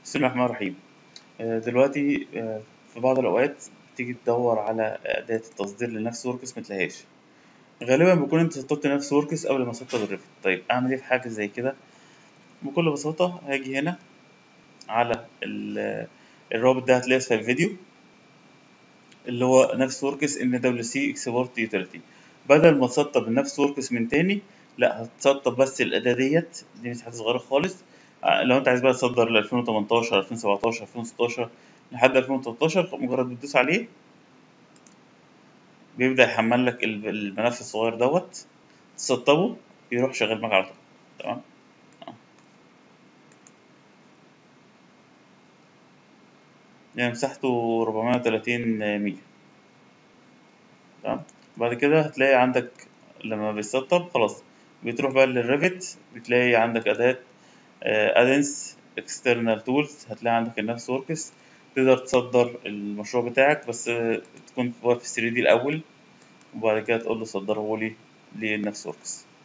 بسم الله الرحمن الرحيم آه، دلوقتي آه، في بعض الأوقات تيجي تدور على أداة التصدير لنفس وركس متلاقيهاش غالبا بيكون انت سطبت نفس وركس قبل ما تسطب الريفت طيب أعمل ايه في حاجة زي كده بكل بساطة هاجي هنا على ال- الرابط ده هتلاقيه في الفيديو اللي هو نفس وركس ان دبليو سي اكسبورت يوتيليتي بدل ما تسطب نفس وركس من تاني لا هتسطب بس الأداة ديت دي مساحتها صغيرة خالص آه، لو انت عايز بقى تصدر ل 2018 2017 2016 لحد 2013 مجرد بتدوس عليه بيبدأ يحمل لك ال- الملف الصغير دوت تسطبه يروح شغال معاك على طول تمام آه. يعني مساحته 430 ميجا تمام بعد كده هتلاقي عندك لما بيسطب خلاص بتروح بقى للريفت بتلاقي عندك أداة ادنس اكسترنال تولز هتلاقي عندك النفس وركس تقدر تصدر المشروع بتاعك بس آه، تكون واقف في 3 دي الأول وبعد كده تقول له صدره لي للنفس وركس